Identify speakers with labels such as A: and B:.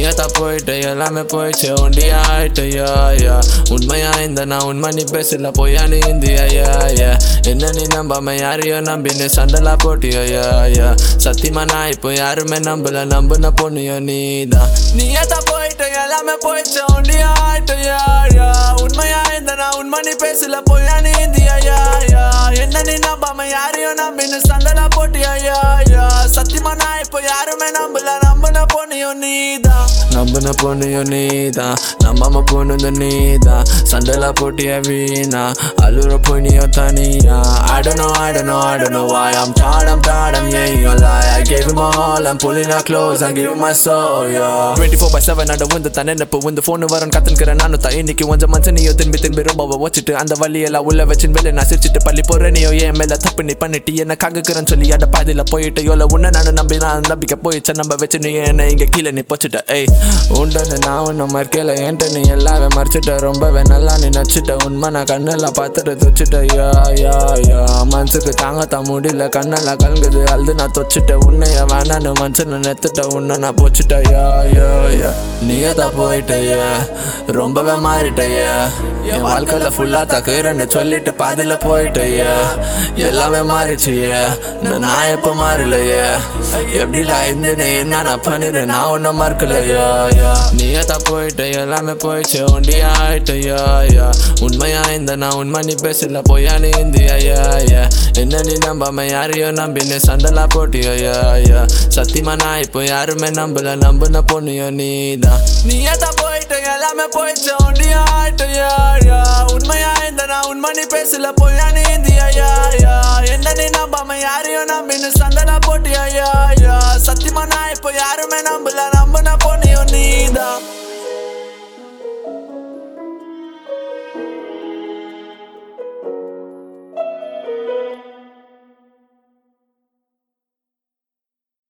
A: நீயத்தான் போயிட்டு எல்லாமே போயிடுச்சு ஒண்டியா ஆயிட்டு யா யா உண்மையா இந்த நான் உண்மை நீ பேசல பொய்யா நீ இந்தியா யா யா என்ன நீ நம்பாம யாரையும் நம்பின்னு சண்டலா போட்டியோ யா யா சத்தியமா நான் இப்போ யாருமே நம்பல நம்புன பொண்ணியோ நீதான் நீயத்தான் போயிட்டு எல்லாமே போயிடுச்சு ஒண்டியா ஆயிட்டு யா யா உண்மையா இந்த நான் உண்மை நீ பேசல பொய்யா நீ இந்தியா யா யா என்ன நீ நம்பாம யாரையும் நம்பின்னு சண்டலா போட்டியா யா யா சத்தியமா நான் இப்போ யாருமே நம்பல நம்பின பொண்ணியோ நீதான் நம்பின பொண்ணியோ நீதான் நம்பாம பொண்ணு நீதான் சண்டலா போட்டிய வீணா அழுற பொண்ணியோ தனியா I don't know, I don't know, I don't know why I'm tired, I'm tired, I'm yeah, you lie I gave him my all, I'm pulling her close, I give him my soul, yeah 24 by 7 அட வந்து தான் நினைப்பு வந்து phone வரும் கத்துக்கிறேன் நானும் தான் இன்னைக்கு கொஞ்சம் மனுஷன் நீயோ திரும்பி திரும்பி ரொம்ப வச்சுட்டு அந்த வழியெல்லாம் உள்ள வச்சு வெளியே நான் சிரிச்சிட்டு பள்ளி போற நீயோ ஏன் மேல தப்பு நீ பண்ணிட்டு என்ன காக்குறேன்னு சொல்லி அட பாதியில போயிட்டு யோல உன்ன நானும் நம்பி நான் நம்பிக்கை போயிடுச்சு நம்ம வச்சு நீ என்ன இங்க கீழே நீ போச்சுட்ட ஏய் உண்டன்னு நான் ஒன்னும் மறுக்கல ஏன்ட்டு நீ எல்லாவே மறைச்சிட்ட ரொம்பவே நல்லா நீ நச்சுட்ட உண்மை நான் கண்ணெல்லாம் பார்த்துட்டு தொச்சுட்ட யா யா யா மனசுக்கு தாங்கத்தான் முடியல கண்ணெல்லாம் கலங்குது அழுது நான் தொச்சுட்டேன் உன்னைய வேணான்னு மனுஷனை நெத்துட்ட உன்னை நான் போச்சுட்ட யா யா யா நீயே தான் போயிட்டயா ரொம்பவே மாறிட்டயா என் வாழ்க்கையில ஃபுல்லா தக்குறேன்னு சொல்லிட்டு பாதியில போயிட்டயா எல்லாமே மாறிச்சியா நான் எப்ப மாறலையே எப்படிடா இருந்தேன்னு என்ன நான் பண்ணிடுறேன் நான் ஒன்றும் மறக்கலையா யா நீயே தான் போயிட்ட எல்லாமே போயிடுச்சு ஒண்டியா ஆயிட்டயா யா உண்மையா இந்த நான் உண்மை நீ பேசல பொய்யா நீ இந்தியா யா யா என்ன நீ நம்பாம யாரையும் நம்பின்னு சண்டலா போட்டியோ யா யா சத்தியமா நான் இப்போ யாருமே நம்பல நம்புன பொண்ணியோ நீதான் நீயே தான் போயிட்ட எல்லாமே போயிடுச்சு ஒண்டியா ஆயிட்டயா யா உண்மையா இந்த நான் உண்மை நீ பேசல பொய்யா நீ இந்தியா யா யா என்ன நீ நம்பாம யாரையும் நம்பின்னு சண்டலா போட்டியா யா யா சத்தியமா நான் இப்போ யாருமே நம்பல நம்புன பொண்ணியோ நீதான்